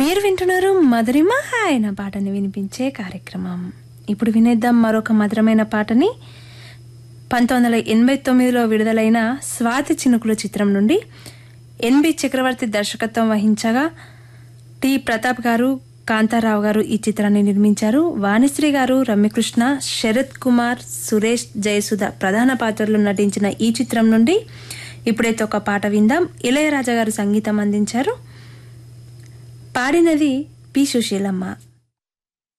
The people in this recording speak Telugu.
మీరు వింటున్నారు మధురిమ ఆయన పాటని వినిపించే కార్యక్రమం ఇప్పుడు వినేద్దాం మరొక మధురమైన పాటని పంతొమ్మిది వందల ఎనభై తొమ్మిదిలో విడుదలైన స్వాతి చినుకుల చిత్రం నుండి ఎన్బి చక్రవర్తి దర్శకత్వం వహించగా టి ప్రతాప్ గారు కాంతారావు గారు ఈ చిత్రాన్ని నిర్మించారు వాణిశ్రీ గారు రమ్యకృష్ణ శరత్ కుమార్ సురేష్ జయసుధ ప్రధాన పాత్రలు నటించిన ఈ చిత్రం నుండి ఇప్పుడైతే ఒక పాట విందాం ఇళయరాజా గారు సంగీతం అందించారు పాడినది పి సుశీలమ్మ